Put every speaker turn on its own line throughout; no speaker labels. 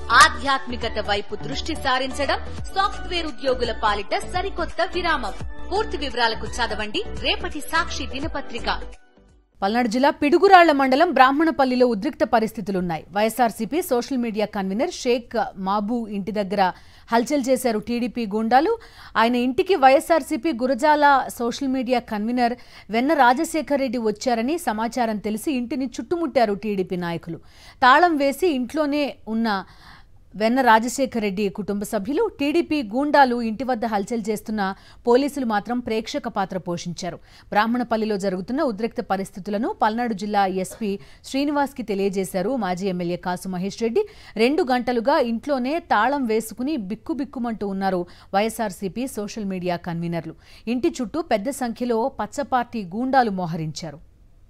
ఆధ్యాత్మికత వైపు దృష్టి సారించడం సాఫ్ట్వేర్ ఉద్యోగుల పాలిట సరికొత్త విరామం పూర్తి వివరాలకు చదవండి రేపటి సాక్షి దినపత్రిక
పల్నాడు జిల్లా పిడుగురాళ్ల మండలం బ్రాహ్మణపల్లిలో ఉద్రిక్త పరిస్థితులున్నాయి YSRCP social media convener Shaik Mabu ఇంటి దగ్గర హల్చల్ చేశారు టీడీపీ గూండాలు ఆయన ఇంటికి YSRCP Gurajala social media convener Venna Rajasekhar Reddy వచ్చారని సమాచారం తెలిసి ఇంటిని చుట్టుముట్టారు టీడీపీ నాయకులు తాళం వేసి ఇంట్లోనే ఉన్న వెన్న రాజశేఖర్ రెడ్డి కుటుంబ సభ్యులు టీడీపీ గూండాలు ఇంటి వద్ద హల్చల్ చేస్తున్న పోలీసులు మాత్రం ప్రేక్షక పాత్ర పోషించారు బ్రాహ్మణపల్లిలో జరుగుతున్న ఉద్రిక్త పరిస్థితులను పల్నాడు జిల్లా ఎస్పీ శ్రీనివాస్కి తెలియజేశారు మాజీ ఎమ్మెల్యే కాసు మహేష్ రెడ్డి రెండు గంటలుగా ఇంట్లోనే తాళం వేసుకుని బిక్కుబిక్కుమంటూ ఉన్నారు వైఎస్ఆర్సీపీ సోషల్ మీడియా కన్వీనర్లు ఇంటి చుట్టూ పెద్ద సంఖ్యలో పచ్చపార్టీ గూండాలు మోహరించారు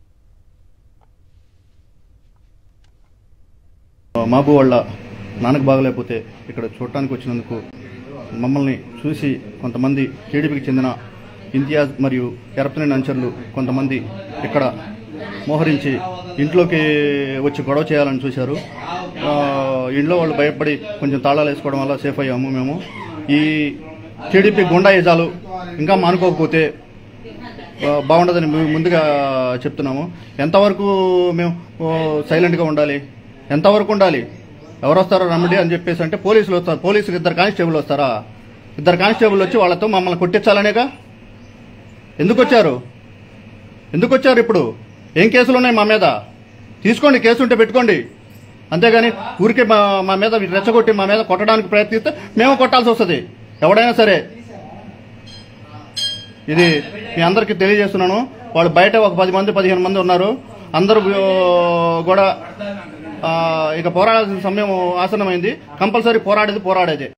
మాబు వాళ్ళ నాన్నకు బాగలేకపోతే ఇక్కడ చూడటానికి వచ్చినందుకు మమ్మల్ని చూసి కొంతమంది టీడీపీకి చెందిన ఇంతియాజ్ మరియు ఎరపతిని అంచర్లు కొంతమంది ఇక్కడ మోహరించి ఇంట్లోకి వచ్చి గొడవ చేయాలని చూశారు ఆ, ఇంట్లో వాళ్ళు భయపడి కొంచెం తాళాలు వేసుకోవడం వల్ల సేఫ్ అయ్యాము మేము ఈ టీడీపీ గుండా యజాలు ఇంకా మానుకోకపోతే ఆ, బాగుండదని ము- ముందుగా చెప్తున్నాము ఎంతవరకు మేము ఓ, సైలెంట్గా ఉండాలి ఎంతవరకు ఉండాలి ఎవరు వస్తారో రమ్మడి అని చెప్పేసి అంటే పోలీసులు వస్తారు పోలీసులు ఇద్దరు కానిస్టేబుల్ వస్తారా ఇద్దరు కానిస్టేబుల్ వచ్చి వాళ్ళతో మమ్మల్ని కొట్టించాలనేగా ఎందుకు వచ్చారు ఎందుకు వచ్చారు ఇప్పుడు ఏం కేసులు ఉన్నాయి మా మీద తీసుకోండి కేసు ఉంటే పెట్టుకోండి అంతేగాని ఊరికే మా మా మీద రెచ్చగొట్టి మా మీద కొట్టడానికి ప్రయత్నిస్తే మేము కొట్టాల్సి వస్తుంది ఎవడైనా సరే ఇది మీ అందరికీ తెలియజేస్తున్నాను వాళ్ళు బయట ఒక పది మంది పదిహేను మంది ఉన్నారు అందరూ ఆ, కూడా ఆ, ఇక పోరాడాల్సిన సమయం ఆసన్నమైంది కంపల్సరీ పోరాడేది పోరాడేదే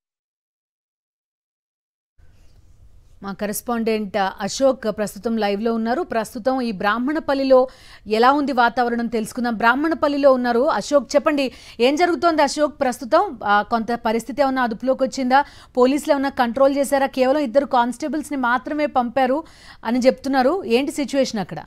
మా కరెస్పాండెంట్ అశోక్ ప్రస్తుతం లైవ్ లో ఉన్నారు ప్రస్తుతం ఈ బ్రాహ్మణపల్లిలో ఎలా ఉంది వాతావరణం తెలుసుకుందాం బ్రాహ్మణపల్లిలో ఉన్నారు అశోక్ చెప్పండి ఏం జరుగుతోంది అశోక్ ప్రస్తుతం ఆ, కొంత పరిస్థితి ఏమన్నా అదుపులోకి వచ్చిందా పోలీసులు ఏమన్నా కంట్రోల్ చేశారా కేవలం ఇద్దరు కానిస్టేబుల్స్ ని మాత్రమే పంపారు అని చెప్తున్నారు ఏంటి సిచ్యువేషన్ అక్కడ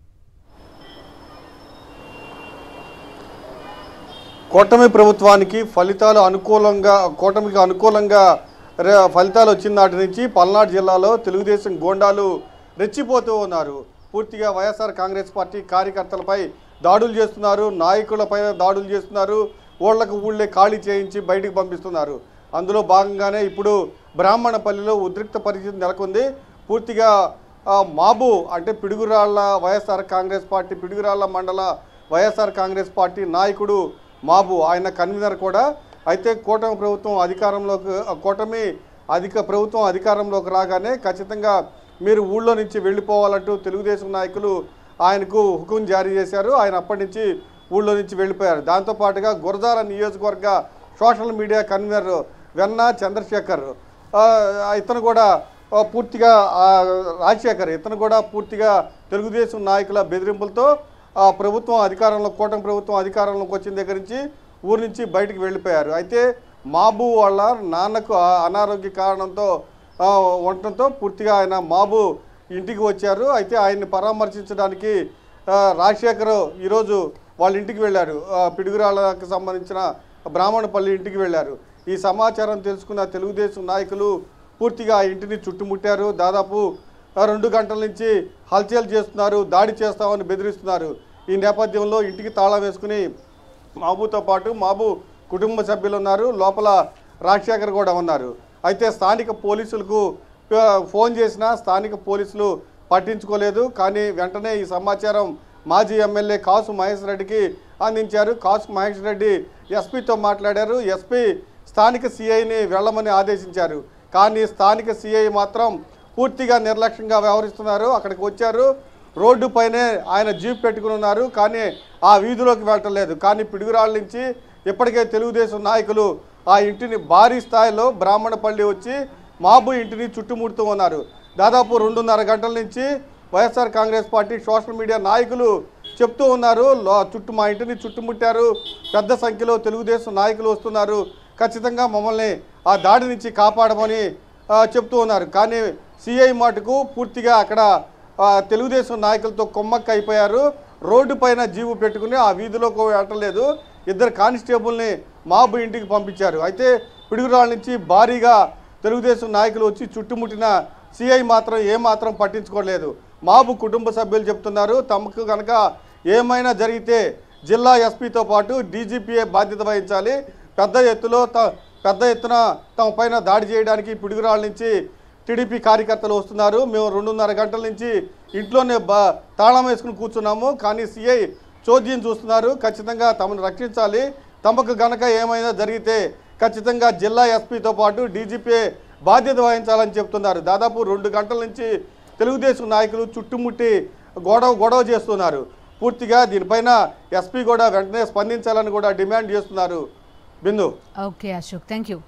కూటమి ప్రభుత్వానికి ఫలితాలు అనుకూలంగా కూటమికి అనుకూలంగా రే- ఫలితాలు వచ్చిన నాటి నుంచి పల్నాడు జిల్లాలో తెలుగుదేశం గోండాలు రెచ్చిపోతూ ఉన్నారు పూర్తిగా వైఎస్ఆర్ కాంగ్రెస్ పార్టీ కార్యకర్తలపై దాడులు చేస్తున్నారు నాయకులపై దాడులు చేస్తున్నారు ఊళ్ళకు ఊళ్ళే ఖాళీ చేయించి బయటికి పంపిస్తున్నారు అందులో భాగంగానే ఇప్పుడు బ్రాహ్మణపల్లిలో ఉద్రిక్త పరిస్థితి నెలకొంది పూర్తిగా ఆ, మాబు అంటే పిడుగురాళ్ల వైఎస్ఆర్ కాంగ్రెస్ పార్టీ పిడుగురాళ్ల మండల వైఎస్ఆర్ కాంగ్రెస్ పార్టీ నాయకుడు మాబు ఆయన కన్వీనర్ కూడా అయితే కూటమి ప్రభుత్వం అధికారంలోకి ఆ, కూటమి అధిక ప్రభుత్వం అధికారంలోకి రాగానే ఖచ్చితంగా మీరు ఊళ్ళో నుంచి వెళ్ళిపోవాలంటూ తెలుగుదేశం నాయకులు ఆయనకు హుకుం జారీ చేశారు ఆయన అప్పటి నుంచి ఊళ్ళో నుంచి వెళ్ళిపోయారు దాంతోపాటుగా గురజాల నియోజకవర్గ సోషల్ మీడియా కన్వీనర్ వెన్న చంద్రశేఖర్ ఆ, ఇతను కూడా ఆ, పూర్తిగా ఆ, రాజశేఖర్ ఇతను కూడా పూర్తిగా తెలుగుదేశం నాయకుల బెదిరింపులతో ఆ ప్రభుత్వం అధికారంలో కూటమి ప్రభుత్వం అధికారంలోకి వచ్చిన దగ్గర నుంచి ఊరి నుంచి బయటికి వెళ్ళిపోయారు అయితే మాబు వాళ్ళ నాన్నకు ఆ అనారోగ్య కారణంతో ఆ, ఉండటంతో పూర్తిగా ఆయన మాబు ఇంటికి వచ్చారు అయితే ఆయన్ని పరామర్శించడానికి ఆ, రాజశేఖర్ ఈరోజు వాళ్ళ ఇంటికి వెళ్ళారు ఆ, పిడుగురాళ్ళకు సంబంధించిన బ్రాహ్మణపల్లి ఇంటికి వెళ్ళారు ఈ సమాచారం తెలుసుకున్న తెలుగుదేశం నాయకులు పూర్తిగా ఆ ఇంటిని చుట్టుముట్టారు దాదాపు ఆ, రెండు గంటల నుంచి హల్చల్ చేస్తున్నారు దాడి చేస్తామని బెదిరిస్తున్నారు ఈ నేపథ్యంలో ఇంటికి తాళం వేసుకుని మాబుతో పాటు మాబు కుటుంబ సభ్యులు ఉన్నారు లోపల రాజశేఖర్ కూడా ఉన్నారు అయితే స్థానిక పోలీసులకు ఆ, ఫోన్ చేసినా స్థానిక పోలీసులు పట్టించుకోలేదు కానీ వెంటనే ఈ సమాచారం మాజీ ఎమ్మెల్యే కాసు మహేష్ రెడ్డికి అందించారు కాసు మహేష్ రెడ్డి ఎస్పీతో మాట్లాడారు ఎస్పీ స్థానిక సిఐని వెళ్ళమని ఆదేశించారు కానీ స్థానిక సిఐ మాత్రం పూర్తిగా నిర్లక్ష్యంగా వ్యవహరిస్తున్నారు అక్కడికి వచ్చారు రోడ్డు పైనే ఆయన జీప్ పెట్టుకుని ఉన్నారు కానీ ఆ వీధిలోకి వెళ్ళటం లేదు కానీ పిడుగురాళ్ళ నుంచి ఇప్పటికే తెలుగుదేశం నాయకులు ఆ ఇంటిని భారీ స్థాయిలో బ్రాహ్మణపల్లి వచ్చి మాబు ఇంటిని చుట్టుముడుతూ ఉన్నారు దాదాపు రెండున్నర గంటల నుంచి YSR Congress party social media నాయకులు చెప్తూ ఉన్నారు లో- చుట్టూ మా ఇంటిని చుట్టుముట్టారు పెద్ద సంఖ్యలో తెలుగుదేశం నాయకులు వస్తున్నారు ఖచ్చితంగా మమ్మల్ని ఆ దాడి నుంచి కాపాడమని ఆ, చెప్తూ ఉన్నారు కానీ సిఐ మాటుకు పూర్తిగా అక్కడ ఆ, తెలుగుదేశం నాయకులతో కొమ్మక్క అయిపోయారు రోడ్డు పైన జీవు పెట్టుకుని ఆ వీధిలోకి వెళ్ళటం లేదు ఇద్దరు కానిస్టేబుల్ని మాబు ఇంటికి పంపించారు అయితే పిడుగురాళ్ళ నుంచి భారీగా తెలుగుదేశం నాయకులు వచ్చి చుట్టుముట్టిన సిఐ మాత్రం ఏమాత్రం పట్టించుకోలేదు మాబు కుటుంబ సభ్యులు చెప్తున్నారు తమకు కనుక ఏమైనా జరిగితే జిల్లా ఎస్పీతో పాటు డీజీపీఏ బాధ్యత వహించాలి పెద్ద ఎత్తులో త- పెద్ద ఎత్తున తమ పైన దాడి చేయడానికి పిడుగురాళ్ళ నుంచి టీడీపీ కార్యకర్తలు వస్తున్నారు మేము రెండున్నర గంటల నుంచి ఇంట్లోనే బా తాళం వేసుకుని కూర్చున్నాము కానీ సిఐ చోద్యం చూస్తున్నారు ఖచ్చితంగా తమను రక్షించాలి తమకు గనక ఏమైనా జరిగితే ఖచ్చితంగా జిల్లా ఎస్పీతో పాటు డీజీపీ బాధ్యత వహించాలని చెప్తున్నారు దాదాపు రెండు గంటల నుంచి తెలుగుదేశం నాయకులు చుట్టుముట్టి గొడవ గొడవ చేస్తున్నారు పూర్తిగా దీనిపైన ఎస్పీ కూడా వెంటనే స్పందించాలని కూడా డిమాండ్ చేస్తున్నారు Bindu
okay Ashok thank you